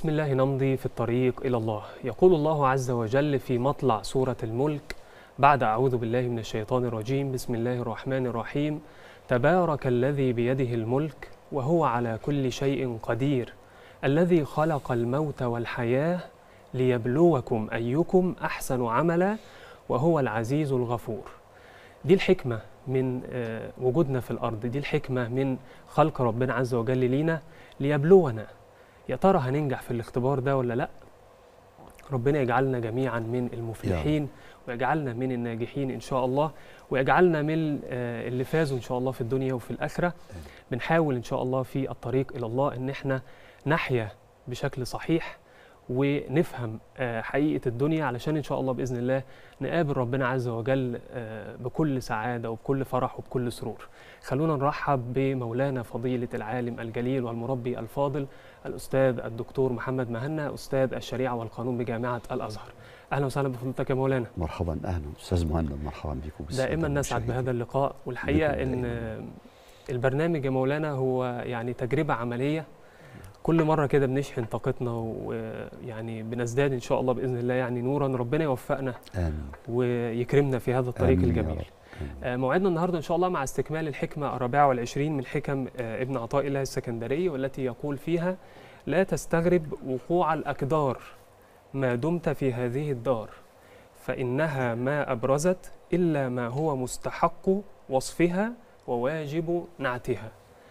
بسم الله نمضي في الطريق إلى الله يقول الله عز وجل في مطلع سورة الملك بعد أعوذ بالله من الشيطان الرجيم بسم الله الرحمن الرحيم تبارك الذي بيده الملك وهو على كل شيء قدير الذي خلق الموت والحياة ليبلوكم أيكم أحسن عملا وهو العزيز الغفور دي الحكمة من آه، وجودنا في الأرض دي الحكمة من خلق ربنا عز وجل لينا ليبلونا يا ترى هننجح في الاختبار ده ولا لا ربنا يجعلنا جميعا من المفلحين ويجعلنا من الناجحين ان شاء الله ويجعلنا من آه، اللي فازوا ان شاء الله في الدنيا وفي الاخره بنحاول ان شاء الله في الطريق الى الله ان احنا نحيا بشكل صحيح ونفهم آه، حقيقه الدنيا علشان ان شاء الله باذن الله نقابل ربنا عز وجل آه، بكل سعاده وبكل فرح وبكل سرور. خلونا نرحب بمولانا فضيله العالم الجليل والمربي الفاضل الاستاذ الدكتور محمد مهنا استاذ الشريعه والقانون بجامعه الازهر. اهلا وسهلا بفضيلتك يا مولانا. مرحبا اهلا استاذ مهند مرحبا بكم بالسادة دائما نسعد المشاهدين. بهذا اللقاء والحقيقه بكم ان دائماً. البرنامج يا مولانا هو يعني تجربه عمليه كل مره كده بنشحن طاقتنا ويعني بنزداد ان شاء الله باذن الله يعني نورا ربنا يوفقنا امين ويكرمنا في هذا الطريق آمين يا الجميل رب. آمين. آه، موعدنا النهارده ان شاء الله مع استكمال الحكمه الرابعه والعشرين من حكم آه، ابن عطاء الله السكندري والتي يقول فيها لا تستغرب وقوع الاقدار ما دمت في هذه الدار فانها ما ابرزت الا ما هو مستحق وصفها وواجب نعتها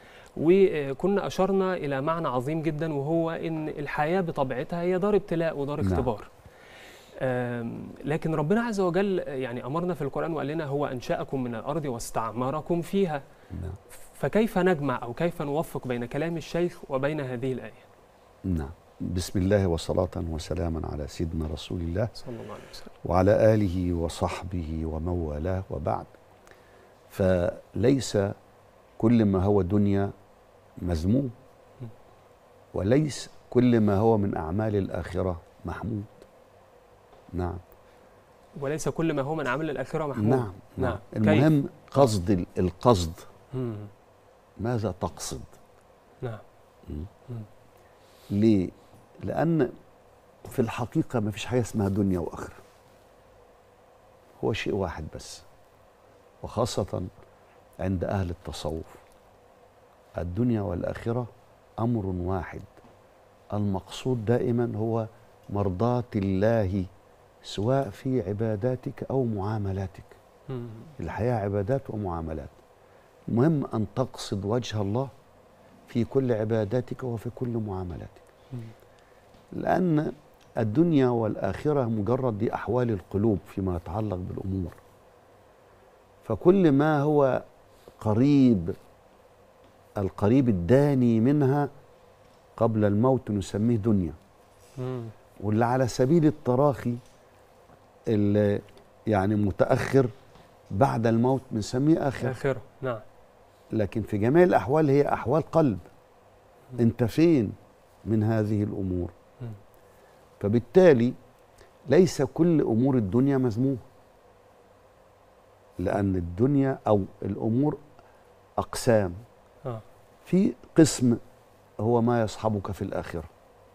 وكنا اشرنا الى معنى عظيم جدا وهو ان الحياه بطبيعتها هي دار ابتلاء ودار نعم. اختبار آم، لكن ربنا عز وجل يعني امرنا في القران وقال لنا هو انشاكم من الارض واستعمركم فيها نعم فكيف نجمع او كيف نوفق بين كلام الشيخ وبين هذه الايه نعم بسم الله وصلاة وسلاما على سيدنا رسول الله صلى الله عليه وسلم وعلى آله وصحبه ومن والاه وبعد فليس كل ما هو دنيا مذموم وليس كل ما هو من أعمال الآخرة محمود نعم وليس كل ما هو من عمل الاخره محمود نعم نعم نعم كيف؟ المهم قصد ال- القصد مم. ماذا تقصد نعم مم. مم. ليه؟ لأن في الحقيقة ما فيش حاجة اسمها دنيا وآخرة هو شيء واحد بس وخاصة عند أهل التصوف الدنيا والآخرة أمر واحد المقصود دائما هو مرضاة الله سواء في عباداتك أو معاملاتك مم. الحياة عبادات ومعاملات المهم أن تقصد وجه الله في كل عباداتك وفي كل معاملاتك مم. لأن الدنيا والآخرة مجرد دي أحوال القلوب فيما يتعلق بالأمور فكل ما هو قريب القريب الداني منها قبل الموت نسميه دنيا مم. واللي على سبيل التراخي اللي يعني متأخر بعد الموت بنسميه آخر اخره نعم لكن في جميع الأحوال هي أحوال قلب مم. أنت فين من هذه الأمور مم. فبالتالي ليس كل أمور الدنيا مذمومة لأن الدنيا أو الأمور أقسام اه في قسم هو ما يصحبك في الآخرة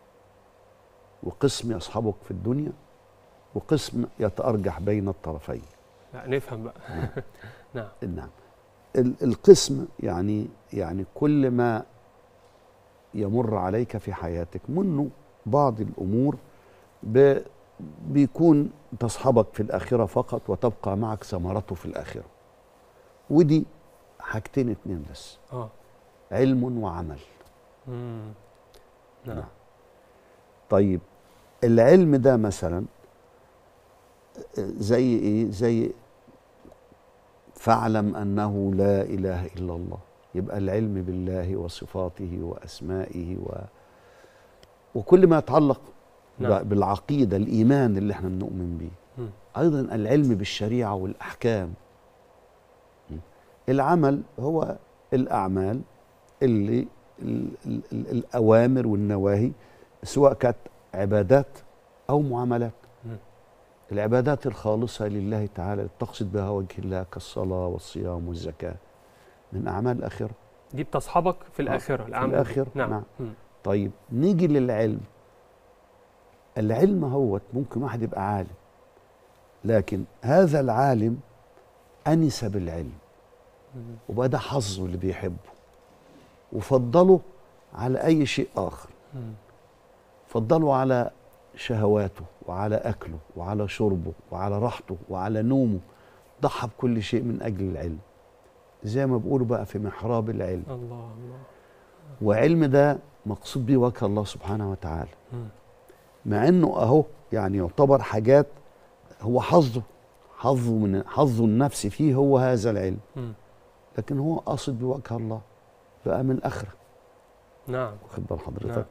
وقسم يصحبك في الدنيا وقسم يتأرجح بين الطرفين لا نفهم بقى نعم نعم ال- القسم يعني يعني كل ما يمر عليك في حياتك منه بعض الامور ب- بيكون تصحبك في الاخره فقط وتبقى معك ثمرته في الاخره ودي حاجتين اتنين بس اه علم وعمل مم. نعم نعم. طيب العلم ده مثلا زي ايه زي فاعلم انه لا اله الا الله يبقى العلم بالله وصفاته واسمائه و وكل ما يتعلق نعم. ب- بالعقيده الايمان اللي احنا بنؤمن بيه مم. ايضا العلم بالشريعه والاحكام م. العمل هو الاعمال اللي ال ال ال الاوامر والنواهي سواء كانت عبادات او معاملات مم. العبادات الخالصه لله تعالى اللي تقصد بها وجه الله كالصلاه والصيام والزكاه من اعمال الاخره دي بتصحبك في الاخره في الأعمال. الآخرة، نعم نعم. مم. طيب نيجي للعلم العلم هو ممكن واحد يبقى عالم لكن هذا العالم أنس بالعلم مم. وبقى ده حظه اللي بيحبه وفضله على أي شيء آخر مم. فضله على شهواته وعلى أكله وعلى شربه وعلى راحته وعلى نومه ضحى بكل شيء من أجل العلم زي ما بيقولوا بقى في محراب العلم الله الله وعلم ده مقصود بيه وجه الله سبحانه وتعالى مم. مع انه اهو يعني يعتبر حاجات هو حظه حظه من حظه النفسي فيه هو هذا العلم مم. لكن هو قاصد بوجه الله بقى من الاخره نعم واخد بال حضرتك نعم.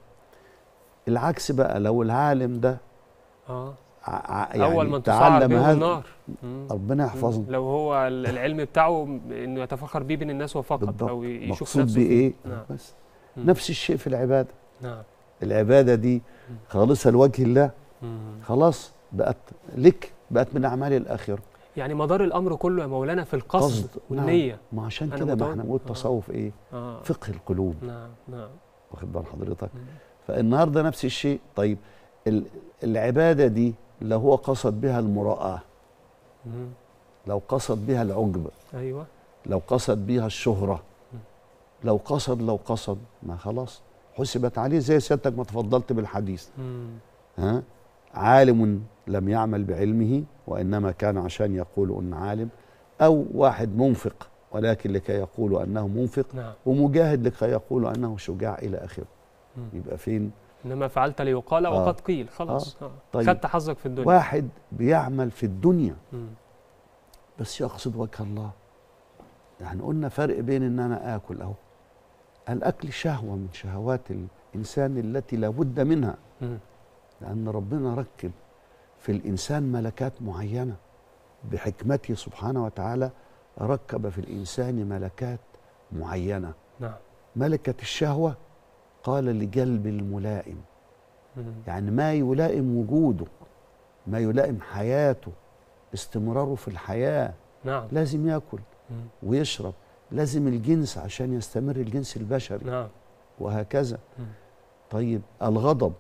العكس بقى لو العالم ده اه ع- ع- يعني اول من تصعد تعلم بهم هذا النار مم. ربنا مم. يحفظنا لو هو ال- العلم بتاعه انه يتفخر بيه بين الناس وفقط بالضبط. او ي- يشوف مقصود نفسه بيه فيه. ايه نعم بس مم. نفس الشيء في العباده نعم العباده دي مم. خالصه لوجه الله مم. خلاص بقت لك بقت من اعمال الاخره يعني مدار الامر كله يا مولانا في القصد قصد. والنيه ما عشان أنا كده ما متوقع. احنا بنقول آه. تصوف ايه اه فقه القلوب نعم نعم واخد بال حضرتك مم. فالنهارده نفس الشيء طيب ال- العباده دي لو هو قصد بها المراءه مم. لو قصد بها العجب ايوه لو قصد بها الشهره مم. لو قصد لو قصد ما خلاص حسبت عليه زي سيادتك ما تفضلت بالحديث مم. ها عالم لم يعمل بعلمه وانما كان عشان يقول ان عالم او واحد منفق ولكن لكي يقول انه منفق نعم ومجاهد لكي يقول انه شجاع الى اخره مم. يبقى فين انما فعلت ليقال آه. وقد قيل خلاص آه. طيب. خدت حظك في الدنيا واحد بيعمل في الدنيا مم. بس يقصد وجه الله يعني قلنا فرق بين ان انا اكل اهو الاكل شهوه من شهوات الانسان التي لا بد منها مم. لان ربنا ركب في الانسان ملكات معينه بحكمته سبحانه وتعالى ركب في الانسان ملكات معينه نعم ملكه الشهوه قال لجلب الملائم مم. يعني ما يلائم وجوده ما يلائم حياته استمراره في الحياه نعم لازم ياكل مم. ويشرب لازم الجنس عشان يستمر الجنس البشري نعم وهكذا مم. طيب الغضب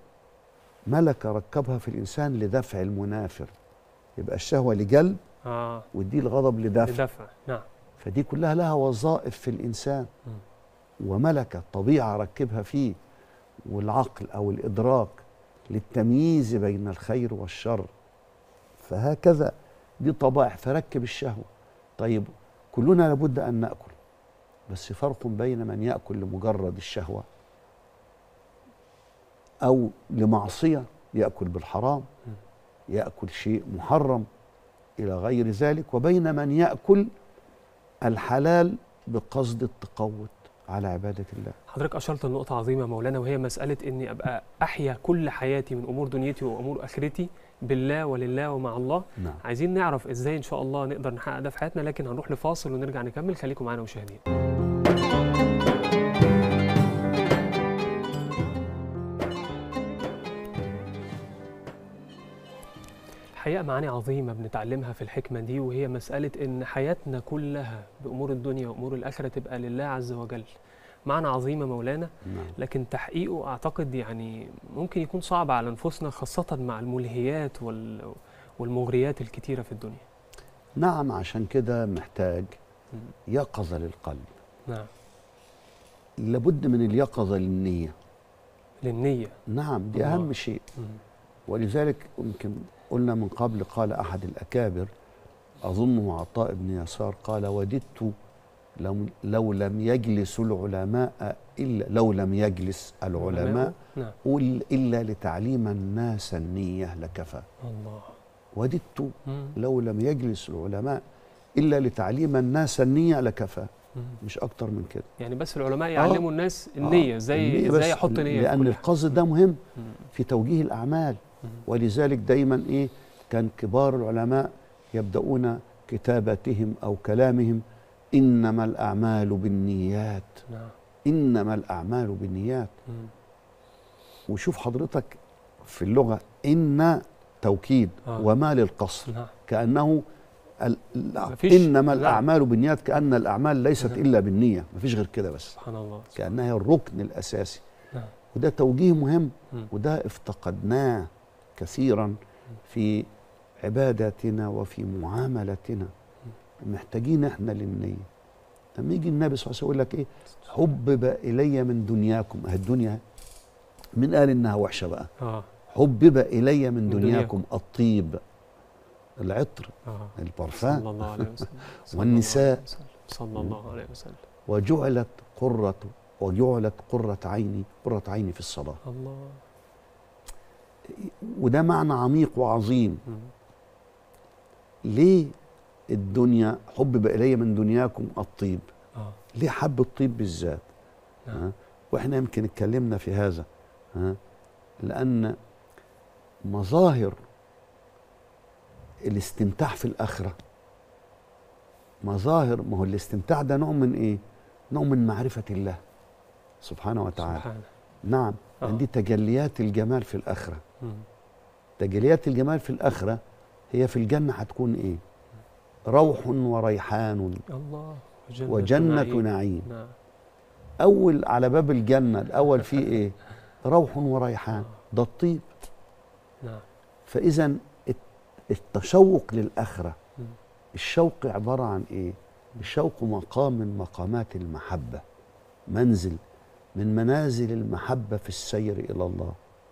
ملكة ركبها في الإنسان لدفع المنافر يبقى الشهوة لجلب اه ودي الغضب لدفع لدفع نعم فدي كلها لها وظائف في الإنسان مم. وملكة طبيعة ركبها فيه والعقل أو الإدراك للتمييز بين الخير والشر فهكذا دي طبائع فركب الشهوة طيب كلنا لابد أن نأكل بس فرق بين من يأكل لمجرد الشهوة أو لمعصية يأكل بالحرام مم. يأكل شيء محرم إلى غير ذلك وبين من يأكل الحلال بقصد التقوت على عبادة الله حضرتك اشرت لنقطه عظيمه يا مولانا وهي مساله اني ابقى احيا كل حياتي من امور دنيتي وامور اخرتي بالله ولله ومع الله نعم عايزين نعرف ازاي ان شاء الله نقدر نحقق ده في حياتنا لكن هنروح لفاصل ونرجع نكمل خليكم معانا مشاهدين الحقيقة معاني عظيمة بنتعلمها في الحكمة دي وهي مسألة إن حياتنا كلها بأمور الدنيا وأمور الآخرة تبقى لله عز وجل معنى عظيمة مولانا نعم لكن تحقيقه أعتقد يعني ممكن يكون صعب على نفوسنا خاصة مع الملهيات وال والمغريات الكتيرة في الدنيا نعم عشان كده محتاج مم. يقظة للقلب نعم لابد من اليقظة للنية للنية نعم دي الله. أهم شيء مم. ولذلك يمكن قلنا من قبل قال أحد الأكابر أظنه عطاء بن يسار قال وددت لو, لو لم يجلس العلماء إلا لو لم يجلس العلماء نعم قل إلا لتعليم الناس النية لكفى الله وددت مم. لو لم يجلس العلماء إلا لتعليم الناس النية لكفى مم. مش أكتر من كده يعني بس العلماء يعلموا الناس النية آه، زي النية ازاي بس احط نية في لأن كل حاجة. القصد ده مهم مم. في توجيه الأعمال مم. ولذلك دايما إيه كان كبار العلماء يبدأون كتاباتهم أو كلامهم إنما الأعمال بالنيات نعم إنما الأعمال بالنيات مم. وشوف حضرتك في اللغة إن توكيد آه. وما للقصر نعم كأنه ال- ال- مفيش- إنما لا. الأعمال بالنيات كأن الأعمال ليست نعم. إلا بالنية مفيش غير كده بس سبحان الله كأنها الركن الأساسي نعم وده توجيه مهم مم. وده افتقدناه كثيرا في عباداتنا وفي معاملتنا محتاجين احنا للنية لما يجي النبي صلى الله عليه وسلم يقول لك ايه حبب الي من دنياكم اهي الدنيا من قال انها وحشه بقى اه حبب الي من من دنياكم دنياكم. الطيب العطر اه البرفان صلى الله عليه وسلم صلى والنساء. الله عليه وسلم. صلى الله عليه وسلم وجعلت قرة وجعلت قرة عيني قرة عيني في الصلاة الله وده معنى عميق وعظيم مم. ليه الدنيا حبب إلي من دنياكم الطيب اه ليه حب الطيب بالذات نعم ها؟ واحنا يمكن اتكلمنا في هذا ها؟ لأن مظاهر الاستمتاع في الآخرة مظاهر ما هو الاستمتاع ده نوع من ايه؟ نوع من معرفة الله سبحانه وتعالى سبحانه نعم آه. لأن دي تجليات الجمال في الآخرة مم. تجليات الجمال في الآخرة هي في الجنة هتكون إيه؟ روح وريحان الله وجنة, وجنة نعيم. نعيم نعم أول على باب الجنة الأول فيه إيه؟ روح وريحان ده الطيب نعم فإذا الت- التشوق للآخرة مم. الشوق عبارة عن إيه؟ الشوق مقام من مقامات المحبة منزل من منازل المحبة في السير إلى الله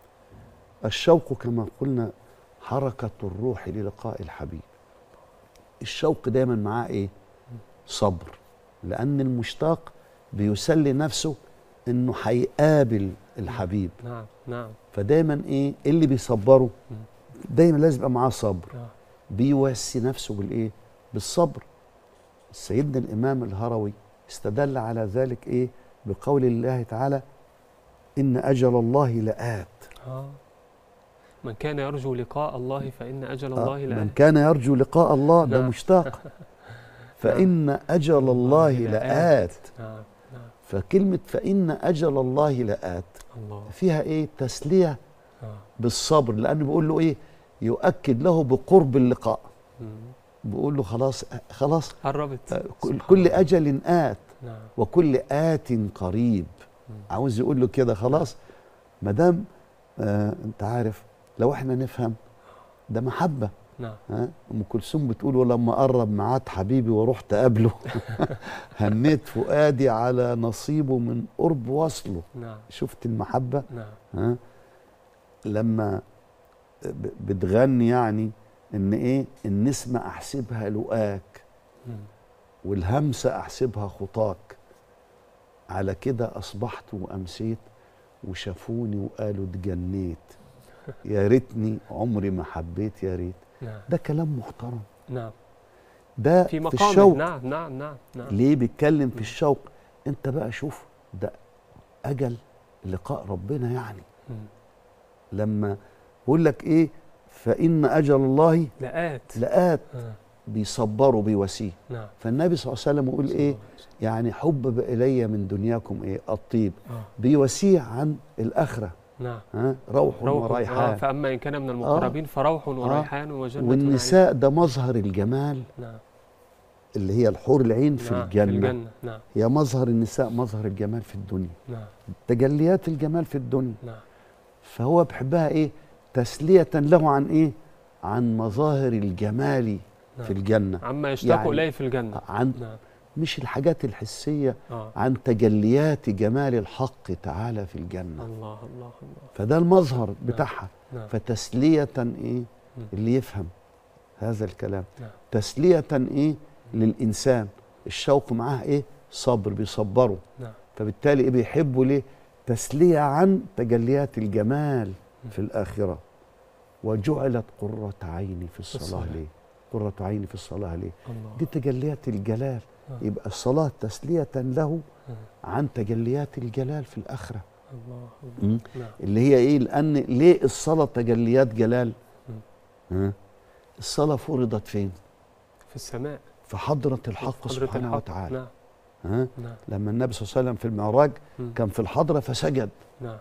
الشوق كما قلنا حركة الروح للقاء الحبيب الشوق دايما معاه إيه؟ صبر لأن المشتاق بيسلي نفسه إنه هيقابل الحبيب نعم نعم فدايما إيه؟ إيه اللي بيصبره؟ مم. دايما لازم يبقى معاه صبر آه. بيوسي نفسه بالايه بالصبر سيدنا الامام الهروي استدل على ذلك ايه بقول الله تعالى ان اجل الله لآت آه. من كان يرجو لقاء الله فإن أجل آه، الله من لآت كان يرجو لقاء الله ده نعم. مشتاق فان اجل الله لآت نعم نعم فكلمه فان اجل الله لآت الله فيها ايه تسليه آه. بالصبر لانه بيقول له ايه يؤكد له بقرب اللقاء مم. بيقول له خلاص خلاص قربت آه، كل- سبحان كل الله. اجل آت نعم وكل آت قريب مم. عاوز يقول له كده خلاص ما دام آه انت عارف لو احنا نفهم ده محبه نعم ها ام كلثوم بتقول ولما قرب ميعاد حبيبي ورحت اقابله هنيت فؤادي على نصيبه من قرب وصله نعم شفت المحبه نعم ها لما ب- بتغني يعني ان ايه النسمه احسبها لقاك مم. والهمسة أحسبها خطاك على كده أصبحت وأمسيت وشافوني وقالوا اتجنيت يا ريتني عمري ما حبيت يا ريت نعم ده كلام محترم نعم ده في في, مقام الشوق نعم نعم نعم نعم ليه بيتكلم في الشوق انت بقى شوف ده أجل لقاء ربنا يعني مم. لما بقول لك ايه فإن أجل الله لآت لآت آه. بيصبروا بيواسيه نعم فالنبي صلى الله عليه وسلم يقول ايه يعني حبب إلي من دنياكم ايه الطيب آه. بيوسيه عن الآخرة نعم ها روح, روح آه. وريحان فأما إن كان من المقربين فروح وريحان وجنة والنساء ده مظهر الجمال نعم نعم اللي هي الحور العين في نعم. الجنة, في الجنة نعم هي مظهر النساء مظهر الجمال في الدنيا نعم تجليات الجمال في الدنيا نعم فهو بيحبها ايه تسلية له عن ايه عن مظاهر الجمال نعم. في الجنة عما يشتاق يعني إليه في الجنة عن نعم مش الحاجات الحسية آه. عن تجليات جمال الحق تعالى في الجنة الله الله الله فده المظهر بتاعها نعم فتسلية ايه مم. اللي يفهم هذا الكلام نعم. تسلية ايه للإنسان الشوق معاه ايه صبر بيصبره نعم فبالتالي ايه بيحبه ليه تسلية عن تجليات الجمال في الآخرة وجعلت قرة عيني في الصلاة الصلاة. ليه قرة عيني في الصلاة ليه الله دي تجليات الجلال آه. يبقى الصلاة تسلية له آه. عن تجليات الجلال في الآخرة الله الله م? نعم اللي هي ايه لأن ليه الصلاة تجليات جلال ها؟ الصلاة فرضت فين في السماء في حضرة الحق حضرة سبحانه الحق. وتعالى نعم ها؟ نعم لما النبي صلى الله عليه وسلم في المعراج مم. كان في الحضرة فسجد نعم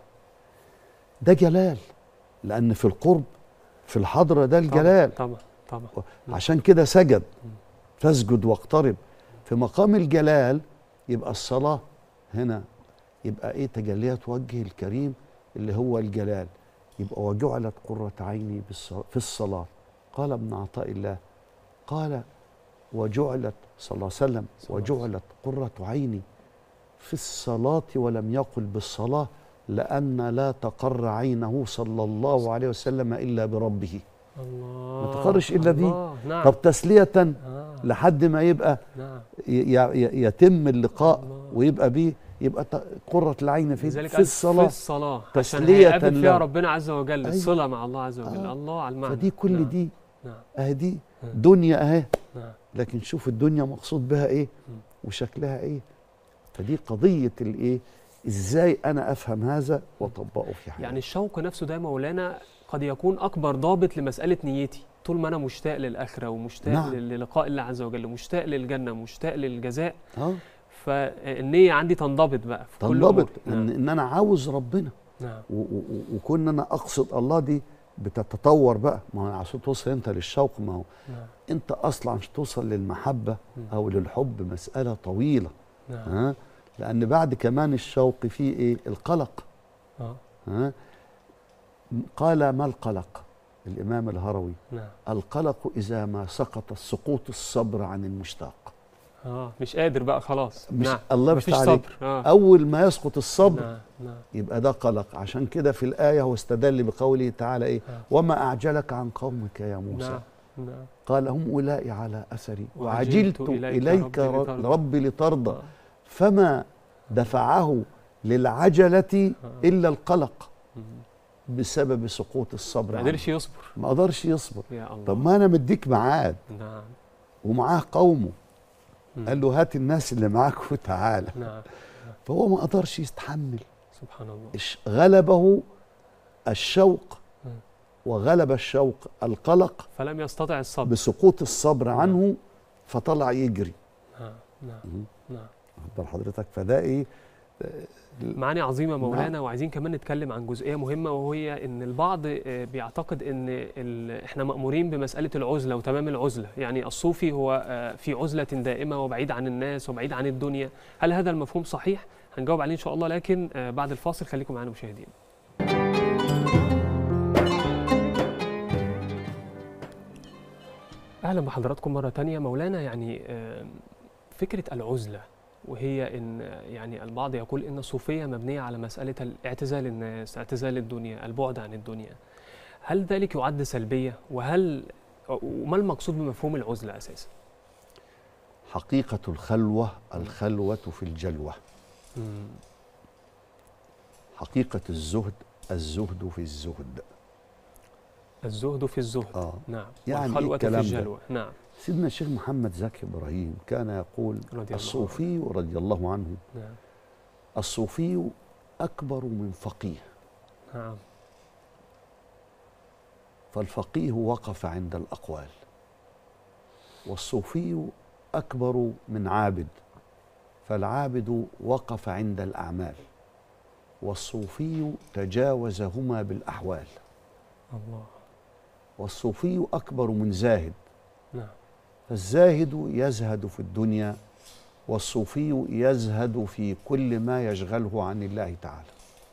ده جلال لأن في القرب في الحضرة ده الجلال طبعا طبعا عشان كده سجد مم. فاسجد واقترب في مقام الجلال يبقى الصلاة هنا يبقى ايه تجليات وجه الكريم اللي هو الجلال يبقى وجعلت قرة عيني بالص- في الصلاة قال ابن عطاء الله قال وجعلت صلى الله عليه وسلم صلى الله عليه وجعلت قرة عيني في الصلاة ولم يقل بالصلاة لأن لا تقر عينه صلى الله عليه وسلم إلا بربه الله ما تقرش إلا بيه. الله. نعم طب تسلية آه. لحد ما يبقى نعم ي- ي- يتم اللقاء الله. ويبقى بيه يبقى ت- قرة العين في, لذلك في قال في الصلاة الصلاة عشان تسلية هيقابل فيها له. ربنا عز وجل أيوة. الصلة مع الله عز وجل آه. الله على المعنى فدي كل نعم. دي نعم اهي دي مم. دنيا اهي نعم لكن شوف الدنيا مقصود بها ايه مم. وشكلها ايه فدي قضية الايه ازاي انا افهم هذا واطبقه في حياتي يعني الشوق نفسه ده يا مولانا قد يكون اكبر ضابط لمساله نيتي طول ما انا مشتاق للاخره ومشتاق نعم. نعم. للقاء الله عز وجل مشتاق للجنه مشتاق للجزاء اه فالنيه عندي تنضبط بقى في كل تنضبط أمور. ان, نعم. ان انا عاوز ربنا نعم و- و- و- وكون انا اقصد الله دي بتتطور بقى ما هو عشان توصل انت للشوق ما هو نعم انت اصلا عشان توصل للمحبه مم. او للحب مساله طويله نعم ها لان بعد كمان الشوق فيه ايه القلق آه. ها قال ما القلق الامام الهروي نعم القلق اذا ما سقط سقوط الصبر عن المشتاق اه مش قادر بقى خلاص مش نعم الله مفيش يفتح عليك صبر اه اول ما يسقط الصبر نعم نعم يبقى ده قلق عشان كده في الايه هو استدل بقوله تعالى ايه آه. وما اعجلك عن قومك يا موسى نعم نعم قال هم اولئك على اثري وعجلت وعجلت إليك اليك ربي رب- لترضى. ربي لترضى آه. فما دفعه للعجله آه. الا القلق مم. بسبب سقوط الصبر ما عنه. قدرش يصبر ما قدرش يصبر يا الله طب ما انا مديك ميعاد نعم ومعاه قومه مم. قال له هات الناس اللي معاك وتعالى نعم فهو ما قدرش يستحمل سبحان الله الش- غلبه الشوق مم. وغلب الشوق القلق فلم يستطع الصبر بسقوط الصبر عنه فطلع يجري نعم نعم مم. نعم واخد بال حضرتك فده ايه معاني عظيمة مولانا وعايزين كمان نتكلم عن جزئية مهمة وهي إن البعض آه، بيعتقد إن ال- إحنا مأمورين بمسألة العزلة وتمام العزلة، يعني الصوفي هو آه، في عزلة دائمة وبعيد عن الناس وبعيد عن الدنيا، هل هذا المفهوم صحيح؟ هنجاوب عليه إن شاء الله لكن آه، بعد الفاصل خليكم معانا مشاهدين. أهلا بحضراتكم مرة تانية مولانا يعني آه، فكرة العزلة وهي ان يعني البعض يقول ان الصوفيه مبنيه على مساله الاعتزال الناس، اعتزال الدنيا، البعد عن الدنيا. هل ذلك يعد سلبيه؟ وهل وما المقصود بمفهوم العزله اساسا؟ حقيقة الخلوة الخلوة في الجلوة مم. حقيقة الزهد الزهد في الزهد الزهد في الزهد آه. نعم يعني إيه والخلوة في الكلام ده؟ الجلوة نعم سيدنا الشيخ محمد زكي إبراهيم كان يقول رضي الله الصوفي رضي الله عنه نعم الصوفي أكبر من فقيه نعم فالفقيه وقف عند الأقوال والصوفي أكبر من عابد فالعابد وقف عند الأعمال والصوفي تجاوزهما بالأحوال الله والصوفي أكبر من زاهد نعم فالزاهد يزهد في الدنيا والصوفي يزهد في كل ما يشغله عن الله تعالى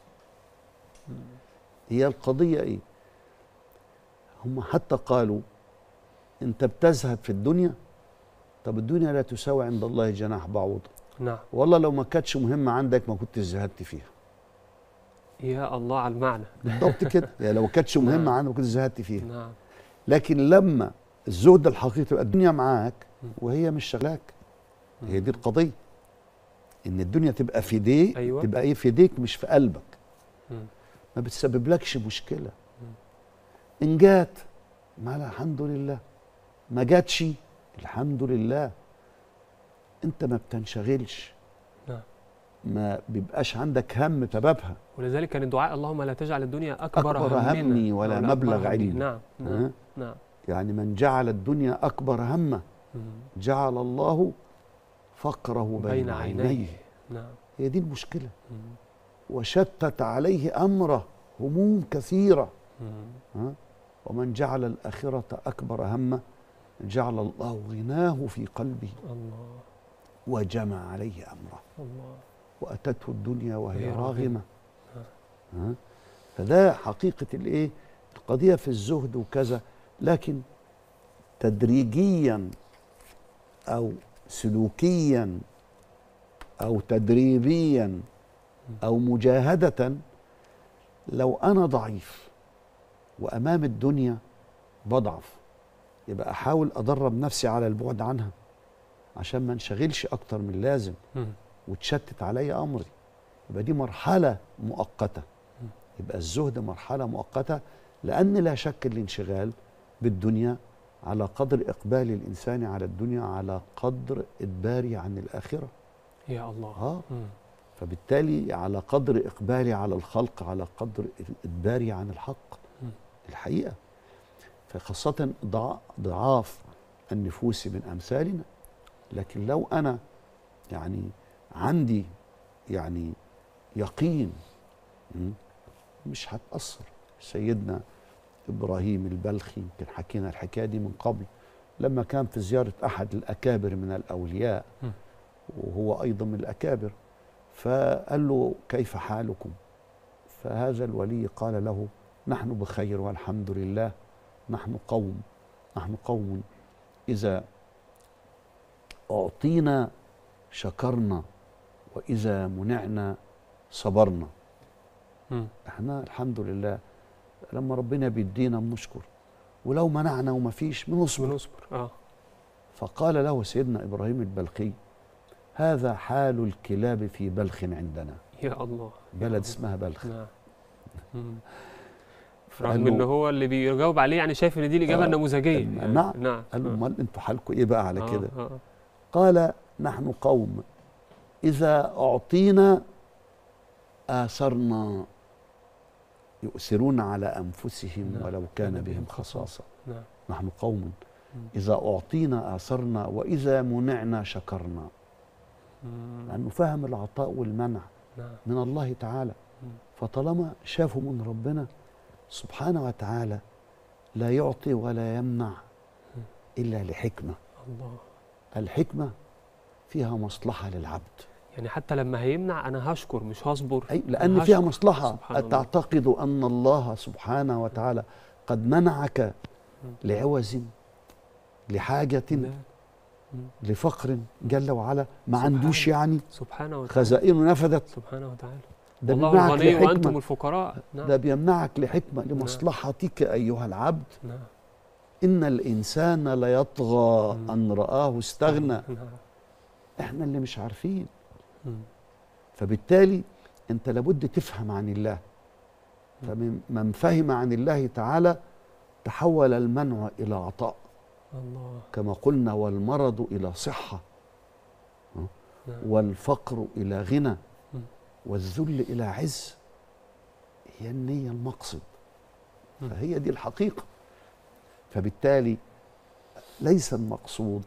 هي القضية إيه هم حتى قالوا أنت بتزهد في الدنيا طب الدنيا لا تساوي عند الله جناح بعوضة نعم والله لو ما كانتش مهمة عندك ما كنت زهدت فيها يا الله على المعنى بالضبط كده يعني لو ما كانتش مهمة نعم. عندك ما كنت زهدت فيها نعم لكن لما الزهد الحقيقي تبقى الدنيا معاك م. وهي مش شغلاك مم. هي دي القضية ان الدنيا تبقى في ايديك أيوة. تبقى ايه في ايديك مش في قلبك مم. ما بتسببلكش مشكلة ان جات ما لا الحمد لله ما جاتش الحمد لله انت ما بتنشغلش نعم. ما بيبقاش عندك هم بسببها ولذلك كان الدعاء اللهم لا تجعل الدنيا اكبر, أكبر همنا همي ولا أكبر مبلغ همي. علمي. نعم ها؟ نعم نعم يعني من جعل الدنيا اكبر همه مم. جعل الله فقره بين, بين عينيه عينيه نعم هي دي المشكله مم. وشتت عليه امره هموم كثيره مم. ها؟ ومن جعل الآخرة أكبر همه جعل الله غناه في قلبه الله وجمع عليه أمره الله وأتته الدنيا وهي وهي راغمة. راغمة ها؟ فده حقيقة الايه القضية في الزهد وكذا لكن تدريجيا أو سلوكيا أو تدريبيا أو مجاهدة لو أنا ضعيف وأمام الدنيا بضعف يبقى أحاول أدرب نفسي على البعد عنها عشان ما انشغلش أكتر من لازم مم. وتشتت علي امري يبقى دي مرحله مؤقته يبقى الزهد مرحله مؤقته لان لا شك الانشغال بالدنيا على قدر اقبال الانسان على الدنيا على قدر ادباري عن الاخره يا الله اه مم. فبالتالي على قدر اقبالي على الخلق على قدر ادباري عن الحق مم. الحقيقه فخاصه ضع- ضعاف النفوس من امثالنا لكن لو انا يعني عندي يعني يقين م، مش هتاثر سيدنا ابراهيم البلخي يمكن حكينا الحكايه دي من قبل لما كان في زياره احد الاكابر من الاولياء م. وهو ايضا من الاكابر فقال له كيف حالكم فهذا الولي قال له نحن بخير والحمد لله نحن قوم نحن قوم اذا اعطينا شكرنا واذا منعنا صبرنا مم. احنا الحمد لله لما ربنا بيدينا بنشكر ولو منعنا وما فيش بنصبر بنصبر اه فقال له سيدنا ابراهيم البلخي هذا حال الكلاب في بلخ عندنا يا الله يا بلد الله. اسمها بلخ نعم مم. فقال رغم له- ان هو اللي بيجاوب عليه يعني شايف ان دي الاجابه آه. النموذجيه نعم. يعني. نعم. نعم قال له آه. امال انتوا حالكم ايه بقى على آه، كده آه. قال نحن قوم اذا اعطينا اثرنا يؤثرون على انفسهم نعم. ولو كان بهم خصاصه نعم نحن قوم مم. اذا اعطينا اثرنا واذا منعنا شكرنا مم. لانه فهم العطاء والمنع نعم من الله تعالى مم. فطالما شافوا من ربنا سبحانه وتعالى لا يعطي ولا يمنع الا لحكمه الله الحكمه فيها مصلحه للعبد يعني حتى لما هيمنع انا هشكر مش هصبر أي أنا لأن فيها هشكر. مصلحة سبحان الله. أتعتقد أن الله سبحانه وتعالى قد منعك لعوز لحاجة لا. مم. لفقر جل وعلا ما سبحانه. عندوش يعني سبحانه وتعالى خزائنه نفدت سبحانه وتعالى ده والله بيمنعك الغني وانتم لحكمة الفقراء نعم ده بيمنعك لحكمة لمصلحتك أيها العبد نعم إن الإنسان ليطغى مم. أن رآه استغنى نعم إحنا اللي مش عارفين مم. فبالتالي أنت لابد تفهم عن الله فمن من فهم عن الله تعالى تحول المنع إلى عطاء الله كما قلنا والمرض إلى صحة نعم والفقر إلى غنى مم. والذل إلى عز هي النية المقصد مم. فهي دي الحقيقة فبالتالي ليس المقصود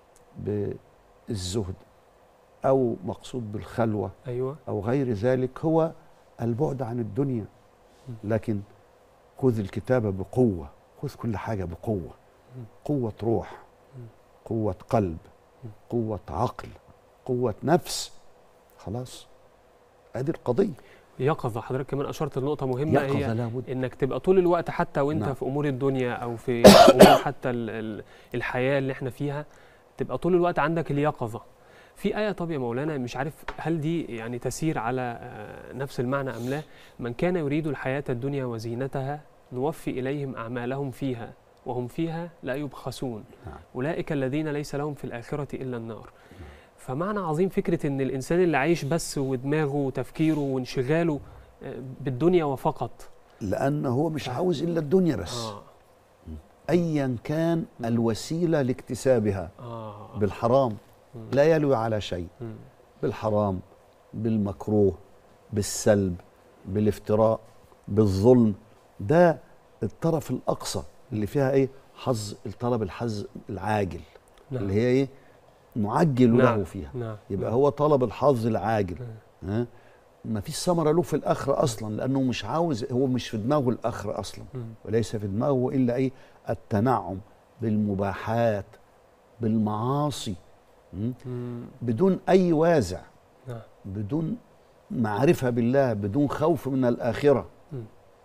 بالزهد أو مقصود بالخلوة ايوه أو غير ذلك هو البعد عن الدنيا مم. لكن خذ الكتاب بقوة خذ كل حاجة بقوة مم. قوة روح مم. قوة قلب مم. قوة عقل قوة نفس خلاص ادي القضية يقظه حضرتك كمان اشرت لنقطه مهمه يقظة هي لابد انك تبقى طول الوقت حتى وانت نعم. في امور الدنيا او في امور حتى ال- ال- الحياه اللي احنا فيها تبقى طول الوقت عندك اليقظه في آية طب يا مولانا مش عارف هل دي يعني تسير على آه، نفس المعنى أم لا من كان يريد الحياة الدنيا وزينتها نوفي إليهم أعمالهم فيها وهم فيها لا يبخسون نعم. أولئك الذين ليس لهم في الآخرة إلا النار فمعنى عظيم فكرة إن الإنسان اللي عايش بس ودماغه وتفكيره وانشغاله آه، بالدنيا وفقط لأن هو مش عاوز إلا الدنيا بس آه أيا كان الوسيلة لاكتسابها آه بالحرام مم. لا يلوي على شيء مم. بالحرام بالمكروه بالسلب بالافتراء بالظلم ده الطرف الأقصى اللي فيها إيه حظ الطلب الحظ العاجل نعم اللي هي إيه نعجل نعم. له فيها نعم يبقى هو طلب الحظ العاجل نعم. ها ما فيش ثمرة له في الآخرة أصلا لأنه مش عاوز هو مش في دماغه الآخرة أصلا مم. وليس في دماغه إلا إيه التنعم بالمباحات بالمعاصي م? مم. بدون أي وازع نعم بدون معرفة بالله بدون خوف من الآخرة مم.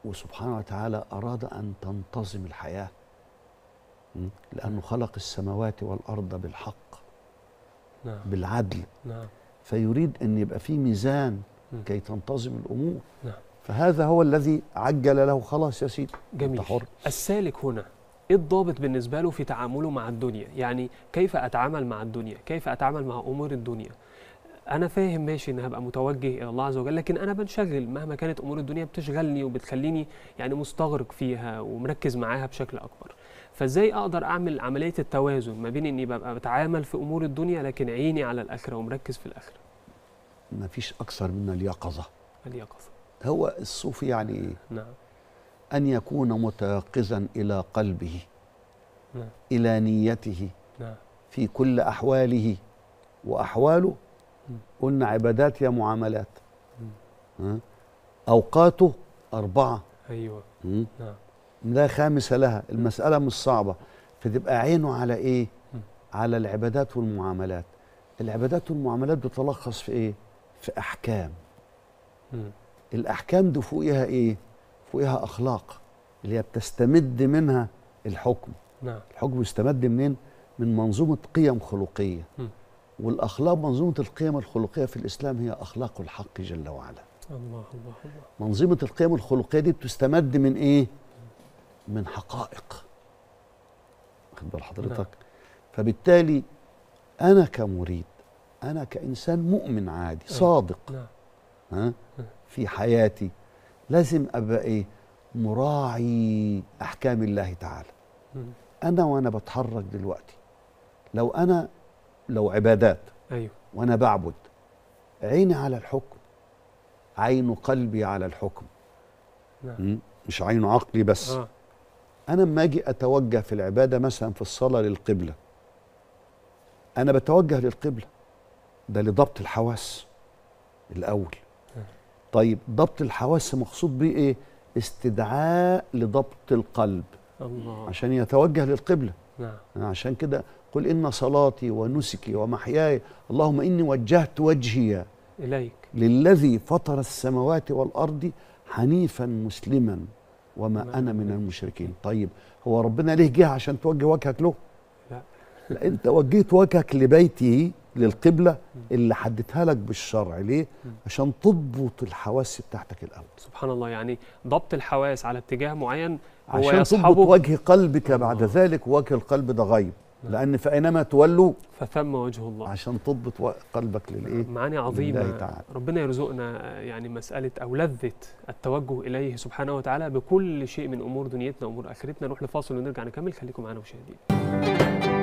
وسبحانه وتعالى أراد أن تنتظم الحياة م? لأنه خلق السماوات والأرض بالحق نعم بالعدل نعم فيريد أن يبقى في ميزان مم. كي تنتظم الأمور نعم فهذا هو الذي عجل له خلاص يا سيدي جميل أنت حر السالك هنا ايه الضابط بالنسبه له في تعامله مع الدنيا يعني كيف اتعامل مع الدنيا كيف اتعامل مع امور الدنيا انا فاهم ماشي ان هبقى متوجه الى الله عز وجل لكن انا بنشغل مهما كانت امور الدنيا بتشغلني وبتخليني يعني مستغرق فيها ومركز معاها بشكل اكبر فازاي اقدر اعمل عمليه التوازن ما بين اني ببقى بتعامل في امور الدنيا لكن عيني على الاخره ومركز في الاخره ما فيش أكثر من اليقظة اليقظه هو الصوفي يعني إيه؟ نعم أن يكون متيقظا إلى قلبه نعم إلى نيته نعم في كل أحواله وأحواله مم. قلنا عبادات يا معاملات مم. ها؟ أوقاته أربعة ايوه مم. نعم لا خامس لها المسألة مش صعبة فتبقى عينه على إيه مم. على العبادات والمعاملات العبادات والمعاملات بتلخص في إيه في أحكام مم. الأحكام دي فوقها إيه فوقها أخلاق اللي هي بتستمد منها الحكم نعم الحكم يستمد منين من منظومة قيم خلقية مم. والأخلاق منظومة القيم الخلقية في الإسلام هي أخلاق الحق جل وعلا الله الله الله منظومة القيم الخلقية دي بتستمد من إيه؟ من حقائق واخد بال حضرتك؟ نعم. فبالتالي أنا كمريد أنا كإنسان مؤمن عادي أيوة. صادق نعم ها مم. في حياتي لازم أبقى إيه؟ مراعي أحكام الله تعالى مم. أنا وأنا بتحرك دلوقتي لو أنا لو عبادات ايوه وأنا بعبد عيني على الحكم عين قلبي على الحكم نعم م? مش عين عقلي بس اه انا لما اجي اتوجه في العباده مثلا في الصلاه للقبله انا بتوجه للقبله ده لضبط الحواس الاول آه. طيب ضبط الحواس مقصود بيه ايه استدعاء لضبط القلب الله عشان يتوجه للقبله نعم عشان كده قل ان صلاتي ونسكي ومحياي اللهم اني وجهت وجهي اليك للذي فطر السماوات والارض حنيفا مسلما وما ما انا من المشركين طيب هو ربنا ليه جه عشان توجه وجهك له لا. لا انت وجهت وجهك لبيته للقبله اللي حددها لك بالشرع ليه مم. عشان تضبط الحواس بتاعتك الاول سبحان الله يعني ضبط الحواس على اتجاه معين هو عشان تضبط يصحبه وجه قلبك بعد الله. ذلك وجه القلب ده غيب نعم. لان فاينما تولوا فثم وجه الله عشان تضبط و- قلبك للايه معاني لله عظيمة تعالى. ربنا يرزقنا آه، يعني مسألة أو لذة التوجه إليه سبحانه وتعالى بكل شيء من أمور دنيتنا وأمور آخرتنا نروح لفاصل ونرجع نكمل خليكم معنا مشاهدين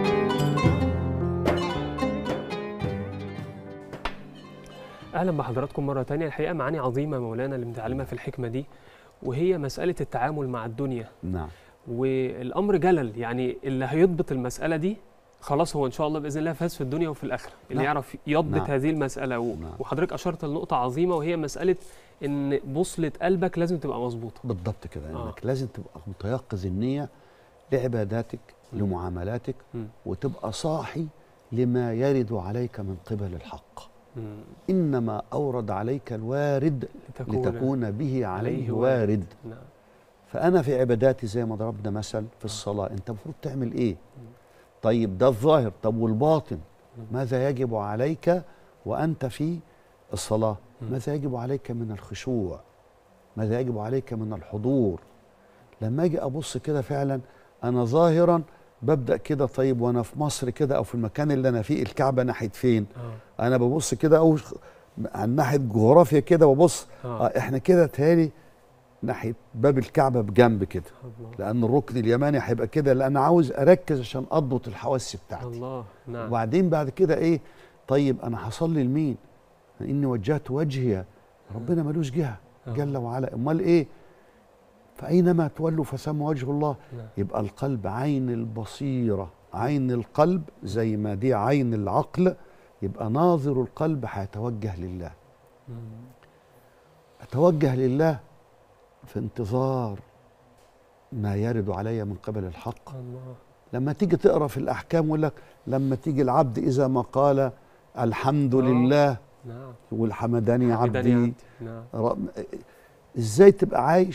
أهلا بحضراتكم مرة تانية الحقيقة معاني عظيمة مولانا اللي بنتعلمها في الحكمة دي وهي مسألة التعامل مع الدنيا نعم والامر جلل يعني اللي هيضبط المساله دي خلاص هو ان شاء الله باذن الله فاز في الدنيا وفي الاخره اللي نعم. يعرف يضبط نعم. هذه المساله و... نعم. وحضرتك اشرت لنقطه عظيمه وهي مساله ان بوصله قلبك لازم تبقى مظبوطه بالضبط كده آه. انك لازم تبقى متيقظ النيه لعباداتك مم. لمعاملاتك مم. وتبقى صاحي لما يرد عليك من قبل الحق مم. انما اورد عليك الوارد لتكون, لتكون به عليه عليه وارد نعم فانا في عباداتي زي ما ضربنا مثل في الصلاه انت المفروض تعمل ايه طيب ده الظاهر طب والباطن مم. ماذا يجب عليك وانت في الصلاه مم. ماذا يجب عليك من الخشوع ماذا يجب عليك من الحضور لما اجي ابص كده فعلا انا ظاهرا ببدا كده طيب وانا في مصر كده او في المكان اللي انا فيه الكعبه ناحيه فين اه انا ببص كده او عن ناحيه جغرافيا كده ببص اه اه احنا كده تهالي ناحيه باب الكعبه بجنب كده الله لان الركن اليماني هيبقى كده لان عاوز اركز عشان اضبط الحواس بتاعتي الله نعم وبعدين بعد كده ايه طيب انا هصلي لمين اني وجهت وجهي ربنا ملوش جهه آه. جل وعلا امال ايه فاينما تولوا فثم وجه الله نعم. يبقى القلب عين البصيره عين القلب زي ما دي عين العقل يبقى ناظر القلب هيتوجه لله مم. اتوجه لله في انتظار ما يرد علي من قبل الحق الله لما تيجي تقرا في الاحكام يقول لك لما تيجي العبد اذا ما قال الحمد آه. لله نعم والحمداني حمدني عبدي عبدي نعم ر- ازاي تبقى عايش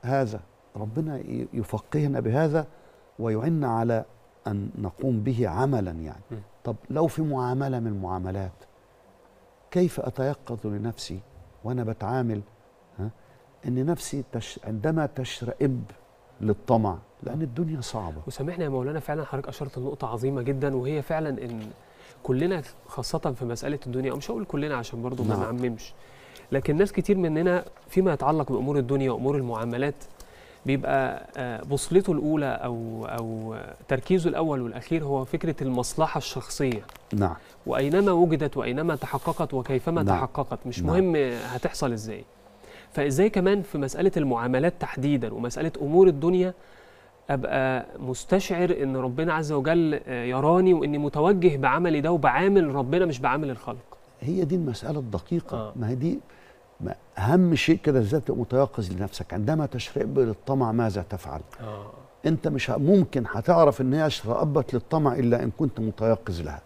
هذا ربنا ي- يفقهنا بهذا ويعنا على أن نقوم به عملا يعني م. طب لو في معاملة من المعاملات كيف أتيقظ لنفسي وأنا بتعامل ها إن نفسي تش عندما تشرئب للطمع لأن الدنيا صعبة وسامحني يا مولانا فعلا حضرتك اشرت لنقطه عظيمه جدا وهي فعلا ان كلنا خاصه في مساله الدنيا أو مش هقول كلنا عشان برضو ما نعم. نعممش لكن ناس كتير مننا فيما يتعلق بامور الدنيا وامور المعاملات بيبقى آه، بوصلته الاولى او او آه، تركيزه الاول والاخير هو فكره المصلحه الشخصيه نعم واينما وجدت واينما تحققت وكيفما نعم. تحققت مش نعم. مهم هتحصل ازاي فازاي كمان في مساله المعاملات تحديدا ومساله امور الدنيا ابقى مستشعر ان ربنا عز وجل آه، يراني واني متوجه بعملي ده وبعامل ربنا مش بعامل الخلق هي دي المسألة الدقيقة آه. ما هي دي ما أهم شيء كده ازاي تبقى متيقظ لنفسك عندما تشرئب للطمع ماذا تفعل اه أنت مش ه- ممكن هتعرف إن هي اشرأبت للطمع إلا إن كنت متيقظ لها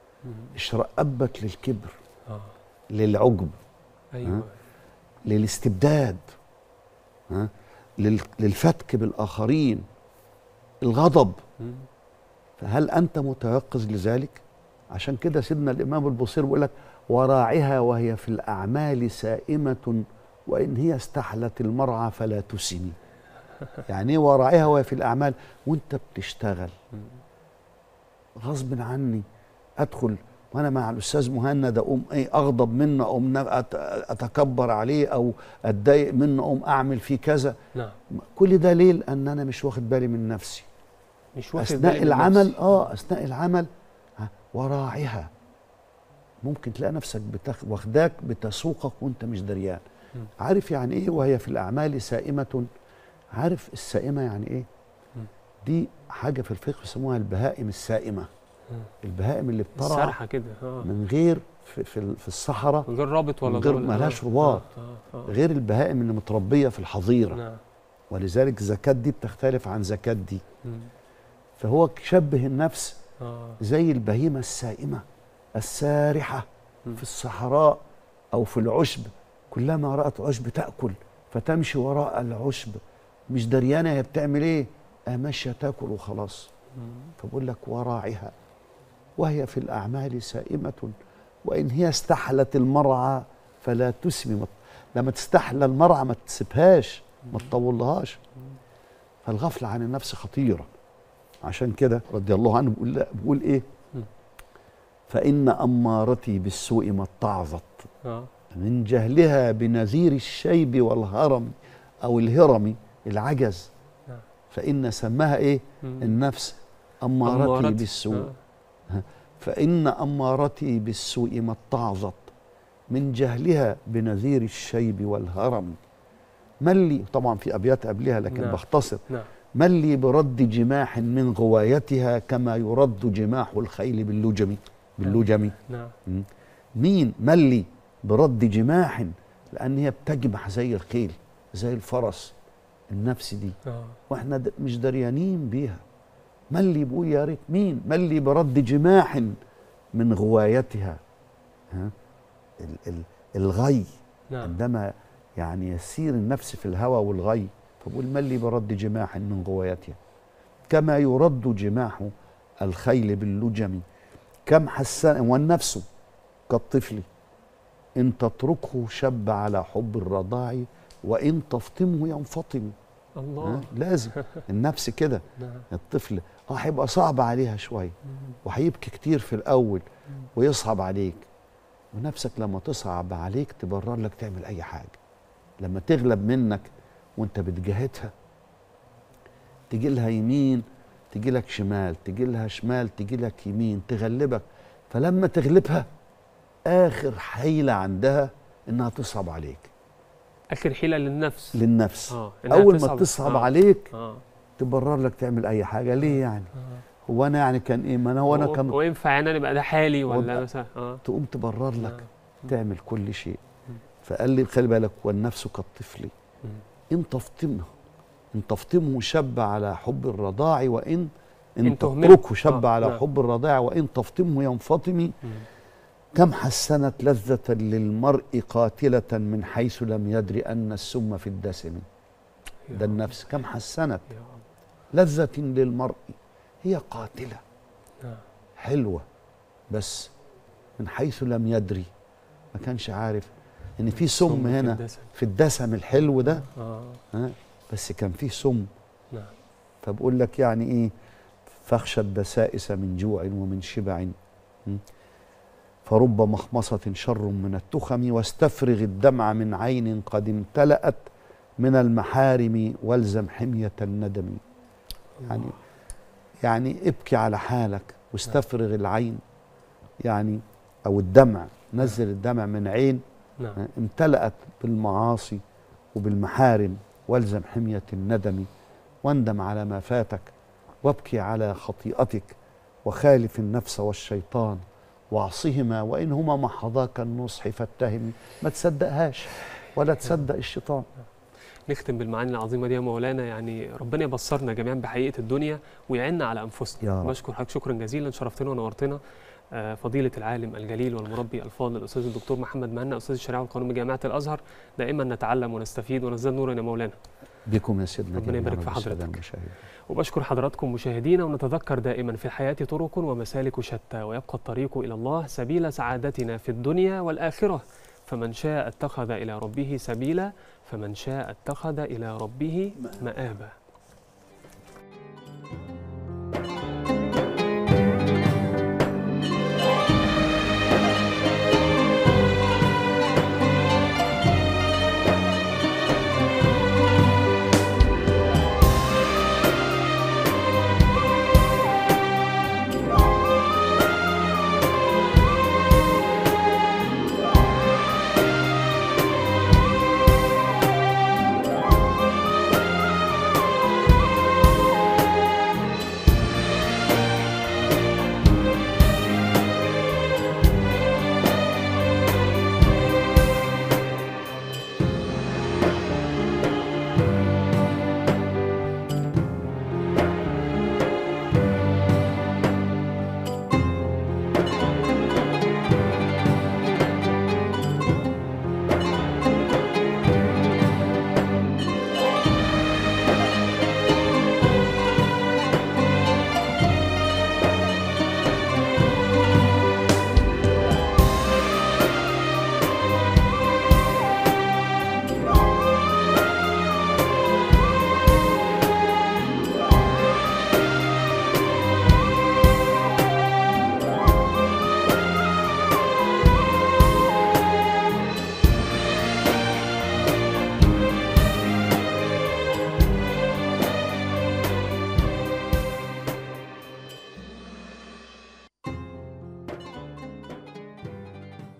اشرأبت للكبر اه للعجب ايوه للاستبداد ها لل- للفتك بالآخرين الغضب مم. فهل أنت متيقظ لذلك؟ عشان كده سيدنا الإمام البصير بيقول لك وراعها وهي في الأعمال سائمة وإن هي استحلت المرعى فلا تسمي يعني ايه وراعها وهي في الأعمال وأنت بتشتغل مم. غصب عني أدخل وأنا مع الأستاذ مهند أقوم إيه أغضب منه أقوم ن- أت- أتكبر عليه أو أتضايق منه أقوم أعمل فيه كذا نعم كل ده ليه؟ لأن أنا مش واخد بالي من نفسي مش واخد اثناء بالي من العمل نفسي. اه اثناء العمل ها، وراعها ممكن تلاقي نفسك بتخ... واخداك بتسوقك وانت مش دريان مم. عارف يعني ايه وهي في الاعمال سائمه عارف السائمه يعني ايه مم. دي حاجه في الفقه بيسموها البهائم السائمه مم. البهائم اللي بترعى السرحه كده اه من غير في, في, ال- في الصحراء من غير رابط ولا من غير- ضابط. ملهاش آه، رباط. آه، آه، آه. غير البهائم اللي متربيه في الحظيره نعم ولذلك زكاه دي بتختلف عن زكاه دي مم. فهو شبه النفس اه زي البهيمة السائمة السارحة مم. في الصحراء أو في العشب كلما رأت عشب تأكل فتمشي وراء العشب مش دريانة هي بتعمل إيه آه ماشية تاكل وخلاص مم. فبقول لك وراعها وهي في الأعمال سائمة وإن هي استحلت المرعى فلا تسمي ما- لما تستحلى المرعى ما تسيبهاش ما تطولهاش فالغفلة عن النفس خطيرة عشان كده رضي الله عنه بيقول, لا بيقول إيه مم. فإن أمارتي بالسوء ما اتعظت اه من جهلها بنذير الشيب والهرم أو الهرم العجز نعم. فإن سماها إيه مم. النفس أمارتي, أمارتي. بالسوء آه. فإن أمارتي بالسوء ما اتعظت من جهلها بنذير الشيب والهرم من لي طبعا في أبيات قبلها لكن نعم. بختصر نعم من لي برد جماح من غوايتها كما يرد جماح الخيل باللجم باللجم نعم مين من لي برد جماح لأن هي بتجمح زي الخيل زي الفرس النفس دي اه واحنا د- مش دريانين بيها من لي بيقول يا ريت مين من لي برد جماح من غوايتها ها ال ال الغي نعم عندما يعني يسير النفس في الهوى والغي فبقول من لي برد جماح من غوايتها كما يرد جماح الخيل باللجم كم حسن والنفس كالطفل إن تتركه شب على حب الرضاع وإن تفطمه ينفطم ها؟ الله لازم النفس كده نعم الطفل اه هيبقى صعب عليها شويه مم. وهيبكي كتير في الاول مم. ويصعب عليك ونفسك لما تصعب عليك تبرر لك تعمل اي حاجه لما تغلب منك وانت بتجاهدها تجي لها يمين تجي لك شمال تجي لها شمال تجي لك يمين تغلبك فلما تغلبها اخر حيله عندها انها تصعب عليك اخر حيله للنفس للنفس اه إنها اول ما تصعب- تصعب آه. عليك اه تبرر لك تعمل اي حاجه ليه يعني آه. هو انا يعني كان ايه ما انا هو انا هو- كان هو ينفع ان انا يبقى ده حالي ولا هو- مثلا اه تقوم تبرر لك نعم. تعمل كل شيء مم. فقال لي خلي بالك والنفس كالطفل مم. ان تفطمه ان تفطمه شب على حب الرضاع وان ان إن تهمله. تتركه شب آه، على نعم. حب الرضاع وان تفطمه ينفطم مم. كم حسنت لذة للمرء قاتلة من حيث لم يدر أن السم في الدسم ده النفس كم حسنت يا الله لذة للمرء هي قاتلة نعم حلوة بس من حيث لم يدري ما كانش عارف ان في سم في هنا الدسم. في الدسم الحلو ده اه ها بس كان فيه سم نعم فبقول لك يعني ايه فاخشى الدسائس من جوع ومن شبع م? فرب مخمصة شر من التخم واستفرغ الدمع من عين قد امتلأت من المحارم والزم حمية الندم يعني يعني ابكي على حالك واستفرغ العين يعني او الدمع نزل الدمع من عين نعم امتلأت بالمعاصي وبالمحارم والزم حمية الندم واندم على ما فاتك وابكي على خطيئتك وخالف النفس والشيطان واعصهما وإن هما محضاك النصح فاتهم ما تصدقهاش ولا تصدق الشيطان نختم بالمعاني العظيمه دي يا مولانا يعني ربنا يبصرنا جميعا بحقيقه الدنيا ويعيننا على انفسنا يا رب. بشكر حضرتك شكرا جزيلا شرفتنا ونورتنا آه، فضيله العالم الجليل والمربي الفاضل الاستاذ الدكتور محمد مهنا استاذ الشريعه والقانون بجامعه الازهر دائما نتعلم ونستفيد ونزداد نورا يا مولانا بكم يا سيدنا ربنا جميعاً يبارك في وبالسادة حضرتك. المشاهدين. وبشكر حضراتكم مشاهدينا ونتذكر دائما في الحياة طرق ومسالك شتى ويبقى الطريق إلى الله سبيل سعادتنا في الدنيا والآخرة فمن شاء اتخذ إلى ربه سبيلا فمن شاء اتخذ إلى ربه مآبا